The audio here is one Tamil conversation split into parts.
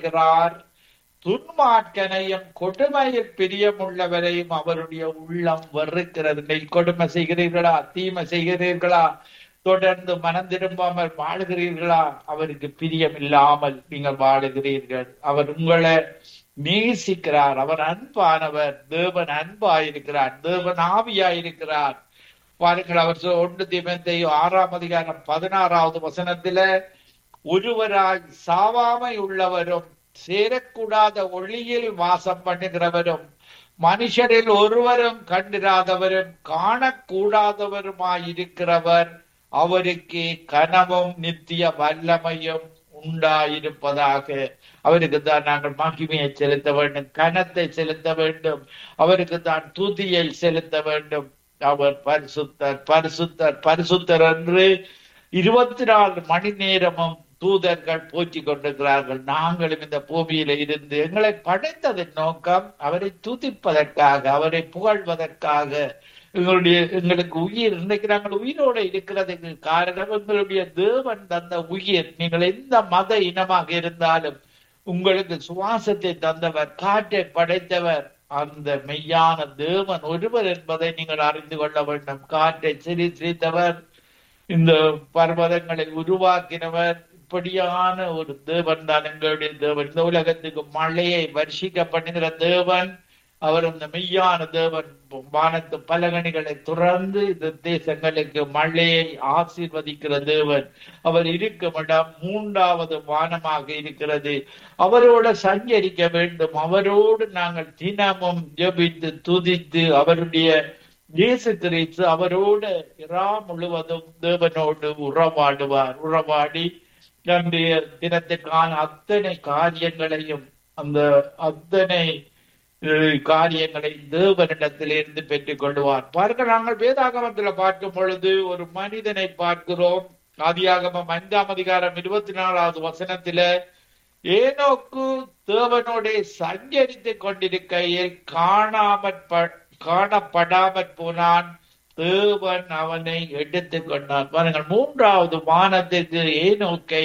வருகிறார் துன்மார்க்கனையும் கொடுமையில் பிரியமுள்ளவரையும் அவருடைய உள்ளம் வெறுக்கிறது நீ கொடுமை செய்கிறீர்களா தீமை செய்கிறீர்களா தொடர்ந்து மனம் திரும்பாமல் வாழுகிறீர்களா அவருக்கு பிரியம் இல்லாமல் நீங்கள் வாழுகிறீர்கள் அவர் உங்களை நேசிக்கிறார் அவர் அன்பானவர் தேவன் அன்பாயிருக்கிறார் தேவன் ஆவியாயிருக்கிறார் பாருங்கள் அவர் சொ- ஒன்று தீமத்தையும் ஆறாம் அதிகாரம் பதினாறாவது வசனத்தில ஒருவராய் சாவாமை உள்ளவரும் சேரக்கூடாத ஒளியில் வாசம் பண்ணுகிறவரும் மனுஷரில் ஒருவரும் கண்டிராதவரும் காணக்கூடாதவருமாயிருக்கிறவர் அவருக்கு கனவும் நித்திய வல்லமையும் உண்டாயிருப்பதாக அவருக்கு தான் நாங்கள் மகிமையை செலுத்த வேண்டும் கனத்தை செலுத்த வேண்டும் அவருக்கு தான் துதியை செலுத்த வேண்டும் அவர் பரிசுத்தர் பரிசுத்தர் பரிசுத்தர் என்று இருபத்தி நாலு மணி நேரமும் தூதர்கள் போற்றி கொண்டிருக்கிறார்கள் நாங்களும் இந்த பூமியில இருந்து எங்களை படைத்ததன் நோக்கம் அவரை துதிப்பதற்காக அவரை புகழ்வதற்காக எங்களுடைய எங்களுக்கு உயிர் இன்னைக்கு நாங்கள் உயிரோட இருக்கிறதுக்கு காரணம் எங்களுடைய தேவன் தந்த உயிர் நீங்கள் எந்த மத இனமாக இருந்தாலும் உங்களுக்கு சுவாசத்தை தந்தவர் காற்றை படைத்தவர் அந்த மெய்யான தேவன் ஒருவர் என்பதை நீங்கள் அறிந்து கொள்ள வேண்டும் காற்றை சிரி சிரித்தவர் இந்த பர்வதங்களை உருவாக்கினவர் இப்படியான ஒரு தேவன் தான் எங்களுடைய தேவன் இந்த உலகத்துக்கு மழையை வர்ஷிக்க பண்ணுகிற தேவன் அவர் அந்த மெய்யான தேவன் வானத்து பலகணிகளை துறந்து இந்த தேசங்களுக்கு மழையை ஆசீர்வதிக்கிற தேவன் அவர் இருக்கும் இடம் மூன்றாவது வானமாக இருக்கிறது அவரோட சஞ்சரிக்க வேண்டும் அவரோடு நாங்கள் தினமும் ஜெபித்து துதித்து அவருடைய இயேசு கிறிஸ்து அவரோடு இரா முழுவதும் தேவனோடு உறவாடுவார் உறவாடி நம்முடைய தினத்துக்கான அத்தனை காரியங்களையும் அந்த அத்தனை அஹ், காரியங்களை தேவனிடத்திலிருந்து பெற்றுக் கொள்வார் பாருங்க நாங்கள் வேதாகமத்தில் பார்க்கும் பொழுது ஒரு மனிதனை பார்க்கிறோம் ஆதியாகமம் ஐந்தாம் அதிகாரம் இருபத்தி நாலாவது வசனத்தில ஏனோக்கு தேவனோட சஞ்சரித்துக் கொண்டிருக்கையில் காணாமற் ப- காணப்படாமற் போனான் தேவன் அவனை எடுத்துக் கொண்டார் பாருங்கள் மூன்றாவது வானத்திற்கு ஏனோக்கை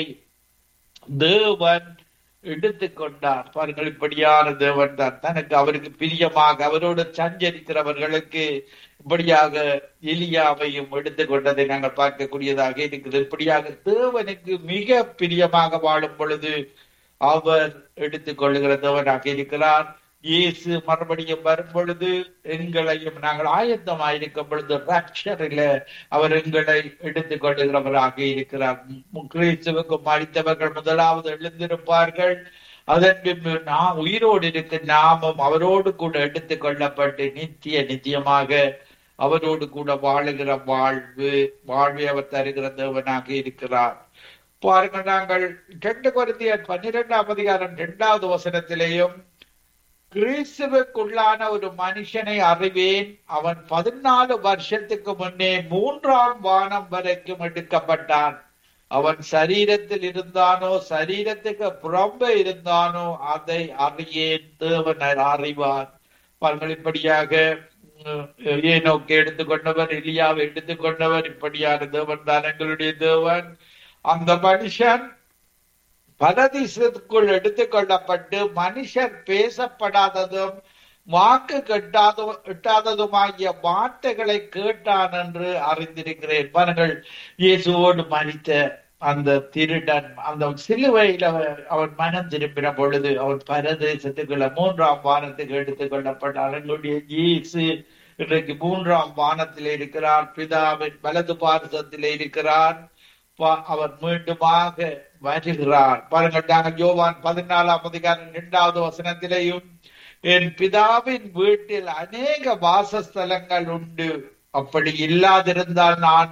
தேவன் எடுத்துக் கொண்டார் பாருங்கள் இப்படியான தேவன் தான் தனக்கு அவருக்கு பிரியமாக அவரோடு சஞ்சரிக்கிறவர்களுக்கு இப்படியாக எலியாவையும் எடுத்துக் கொண்டதை நாங்கள் பார்க்கக்கூடியதாக இருக்குது இப்படியாக தேவனுக்கு மிக பிரியமாக வாழும் பொழுது அவர் எடுத்துக் கொள்ளுகிற தேவனாக இருக்கிறார் இயேசு மறுபடியும் வரும் பொழுது எங்களையும் நாங்கள் ஆயத்தமாயிருக்கும் பொழுது ரப்ஷரில அவர் எங்களை எடுத்துக் கொள்ளுகிறவராக இருக்கிறார் மு- கிறிஸ்துவுக்கு மறித்தவர்கள் முதலாவது எழுந்திருப்பார்கள் அதன் பின்பு நாம் உயிரோடு இருக்க நாமும் அவரோடு கூட எடுத்துக் கொள்ளப்பட்டு நித்திய நித்தியமாக அவரோடு கூட வாழுகிற வாழ்வு வாழ்வை அவர் தருகிற தேவனாக இருக்கிறார் பாருங்கள் நாங்கள் ரெண்டு குருந்தியர் பன்னிரெண்டாம் அதிகாரம் இரண்டாவது வசனத்திலேயும் கிறிஸ்துவுக்குள்ளான ஒரு மனுஷனை அறிவேன் அவன் பதினாலு வருஷத்துக்கு முன்னே மூன்றாம் வானம் வரைக்கும் எடுக்கப்பட்டான் அவன் சரீரத்தில் இருந்தானோ சரீரத்துக்கு புறம்பே இருந்தானோ அதை அறியேன் தேவன் அறிவார் பாருங்கள் இப்படியாக உம், ஏனோக்கு எடுத்துக்கொண்டவர் எலியாவை எடுத்துக்கொண்டவர் இப்படியான தேவன் தான் எங்களுடைய தேவன் அந்த மனுஷன் பரதீசத்துக்குள் எடுத்துக் கொள்ளப்பட்டு மனுஷர் பேசப்படாததும் வாக்கு கெட்டாத எட்டாததுமாகிய வார்த்தைகளை கேட்டான் என்று அறிந்திருக்கிறேன் பாருங்கள் இயேசுவோடு மறித்த அந்த திருடன் அந்த சிலுவையில அவன் மனம் திரும்பின பொழுது அவன் பரதேசத்துக்குள்ள மூன்றாம் வானத்துக்கு எடுத்துக் கொள்ளப்பட்டான் எங்களுடைய இயேசு இன்றைக்கு மூன்றாம் வானத்தில் இருக்கிறார் பிதாவின் வலது பாரதத்தில் இருக்கிறார் பா- அவர் மீண்டுமாக வருகிறார் பாருங்கள் நாங்கள் யோவான் பதினாலாம் அதிகாரம் இரண்டாவது வசனத்திலேயும் என் பிதாவின் வீட்டில் அநேக வாசஸ்தலங்கள் உண்டு அப்படி இல்லாதிருந்தால் நான்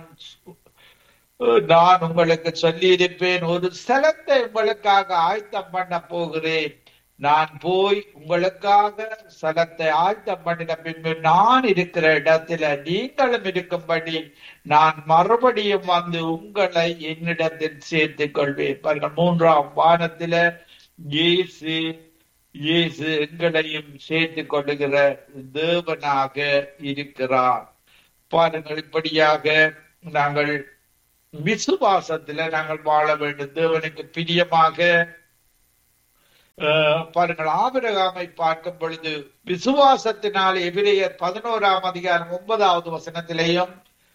நான் உங்களுக்கு சொல்லியிருப்பேன் ஒரு ஸ்தலத்தை உங்களுக்காக ஆயத்தம் பண்ண போகிறேன் நான் போய் உங்களுக்காக ஸ்தலத்தை ஆயத்தம் பண்ணின பின்பு நான் இருக்கிற இடத்துல நீங்களும் இருக்கும்படி நான் மறுபடியும் வந்து உங்களை என்னிடத்தில் சேர்த்துக் கொள்வேன் பாருங்கள் மூன்றாம் வானத்தில இயேசு இயேசு எங்களையும் சேர்த்துக் கொள்ளுகிற தேவனாக இருக்கிறார் பாருங்கள் இப்படியாக நாங்கள் விசுவாசத்துல நாங்கள் வாழ வேண்டும் தேவனுக்கு பிரியமாக அஹ், பாருங்கள் ஆபிரகாமை பார்க்கும் பொழுது விசுவாசத்தினால் எபிரேயர் பதினோராம் அதிகாரம் ஒன்பதாவது வசனத்திலேயும்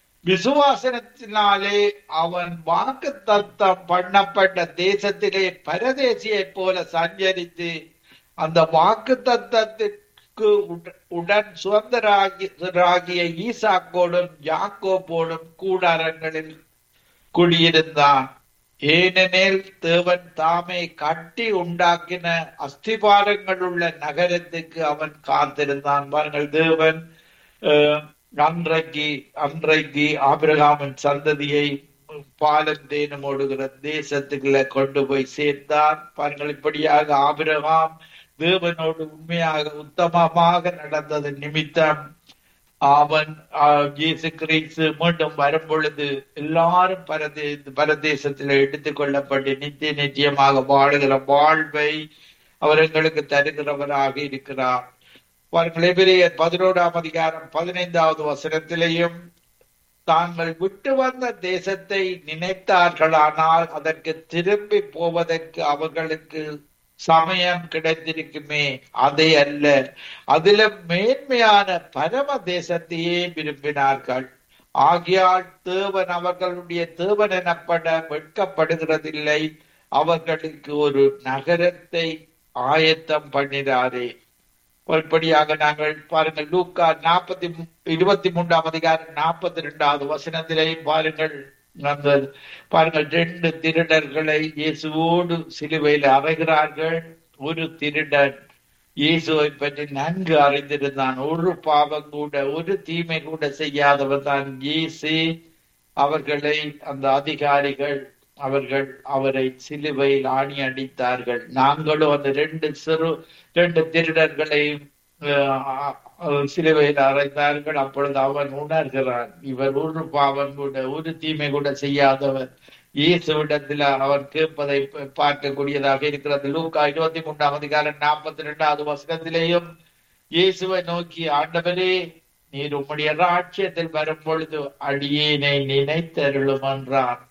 விசுவாசனத்தினாலே அவன் வாக்கு தத்தம் பண்ணப்பட்ட தேசத்திலே பரதேசியைப் போல சஞ்சரித்து அந்த வாக்கு தத்தத்திற்கு உடன் சுதந்திராகிய ஈசாக்கோடும் யாக்கோப்போடும் கூடாரங்களில் குடியிருந்தான் ஏனெனில் தேவன் தாமே கட்டி உண்டாக்கின அஸ்திபாரங்கள் உள்ள நகரத்துக்கு அவன் காத்திருந்தான் பாருங்கள் தேவன் அஹ், அன்றைக்கு அன்றைக்கு ஆபிரகாமின் சந்ததியை பாலம் தேனும் ஓடுகிற தேசத்துக்குள்ள கொண்டு போய் சேர்த்தான் பாருங்கள் இப்படியாக ஆபிரகாம் தேவனோடு உண்மையாக உத்தமமாக நடந்தது நிமித்தம் அவன் ஆஹ், இயேசு கிறிஸ்து மீண்டும் வரும் பொழுது எல்லாரும் பரதே பரதேசத்தில் எடுத்துக் கொள்ளப்பட்டு நித்திய நித்தியமாக வாழுகிற வாழ்வை அவர் எங்களுக்கு தருகிறவராக இருக்கிறார் பாருங்கள் எபிரேயர் பதினோராம் அதிகாரம் பதினைந்தாவது வசனத்திலேயும் தாங்கள் விட்டு வந்த தேசத்தை நினைத்தார்களானால் அதற்கு திரும்பி போவதற்கு அவர்களுக்கு சமயம் கிடைத்திருக்குமே அதை அல்ல அதில மேன்மையான பரம தேசத்தையே விரும்பினார்கள் ஆகியால் தேவன் அவர்களுடைய தேவன் எனப்பட வெட்கப்படுகிறதில்லை அவர்களுக்கு ஒரு நகரத்தை ஆயத்தம் பண்ணினாரே இப்படியாக நாங்கள் பாருங்கள் லூக்கா நாற்பத்தி இருபத்தி மூன்றாம் அதிகாரம் நாற்பத்தி ரெண்டாவது வசனத்திலேயும் பாருங்கள் அந்த பாருங்கள் ரெண்டு திருடர்களை இயேசுவோடு சிலுவையில் அறைகிறார்கள் ஒரு திருடன் இயேசுவை பற்றி நன்கு அறிந்திருந்தான் ஒரு பாவம் கூட ஒரு தீமை கூட செய்யாதவர் தான் இயேசு அவர்களை அந்த அதிகாரிகள் அவர்கள் அவரை சிலுவையில் ஆணி அடித்தார்கள் நாங்களும் அந்த ரெண்டு சிறு ரெண்டு திருடர்களையும் அஹ், அஹ், சிலுவையில் அறைந்தார்கள் அப்பொழுது அவன் உணர்கிறான் இவர் ஒரு பாவம் கூட ஒரு தீமை கூட செய்யாதவர் இயேசுவிடத்தில் அவன் கேட்பதை ப- பார்க்கக்கூடியதாக இருக்கிறது லூக்கா இருபத்தி மூன்றாம் அதிகாரம் நாற்பத்தி ரெண்டாவது வசனத்திலேயும் இயேசுவை நோக்கி ஆண்டவரே நீர் உம்முடைய ராட்சியத்தில் வரும் பொழுது அடியேனை நினைத்தருளும் என்றான்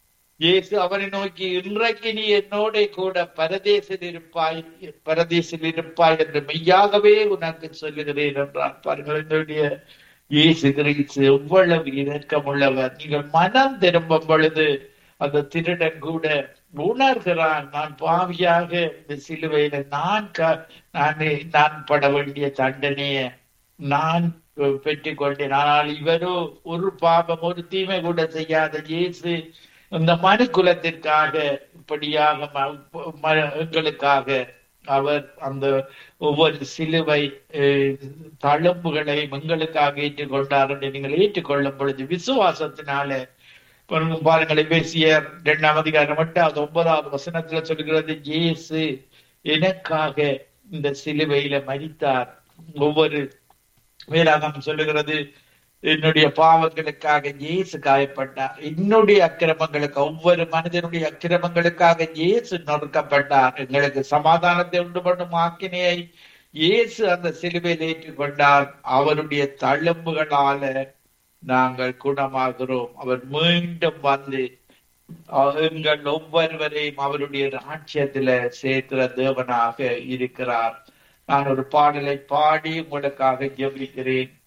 இயேசு அவனை நோக்கி இன்றைக்கு நீ என்னோட கூட பரதேசில் இருப்பாய் பரதேசில் இருப்பாய் என்று மெய்யாகவே உனக்கு சொல்லுகிறேன் என்றார் பாருங்கள் என்னுடைய இயேசு கிறிஸ்து எவ்வளவு இரக்கமுள்ளவர் நீங்கள் மனம் திரும்பும் பொழுது அந்த திருடன் கூட உணர்கிறான் நான் பாவியாக இந்த சிலுவையில நான் க- நான் நான் பட வேண்டிய தண்டனையை நான் பெற்றுக் கொண்டேன் ஆனால் இவரோ ஒரு பாபம் ஒரு தீமை கூட செய்யாத இயேசு இந்த மனு குலத்திற்காக இப்படியாக ம- ம- எங்களுக்காக அவர் அந்த ஒவ்வொரு சிலுவை அஹ், தழும்புகளை எங்களுக்காக ஏற்றுக்கொண்டார் என்று நீங்கள் ஏற்றுக்கொள்ளும் பொழுது விசுவாசத்தினால பாருங்க- பாருங்கள் பேசியர் இரண்டாம் அதிகாரம் எட்டாவது ஒன்பதாவது வசனத்துல சொல்கிறது இயேசு எனக்காக இந்த சிலுவையில மரித்தார் ஒவ்வொரு வேதாகம் சொல்லுகிறது என்னுடைய பாவங்களுக்காக இயேசு காயப்பட்டார் என்னுடைய அக்கிரமங்களுக்கு ஒவ்வொரு மனிதனுடைய அக்கிரமங்களுக்காக இயேசு நொறுக்கப்பட்டார் எங்களுக்கு சமாதானத்தை உண்டு பண்ணும் ஆக்கினையை இயேசு அந்த சிலுவையில் ஏற்றுக்கொண்டார் அவருடைய தழும்புகளால நாங்கள் குணமாகிறோம் அவர் மீண்டும் வந்து அஹ், எங்கள் ஒவ்வொருவரையும் அவருடைய ராட்சியத்துல சேர்க்கிற தேவனாக இருக்கிறார் நான் ஒரு பாடலை பாடி உங்களுக்காக ஜெபிக்கிறேன்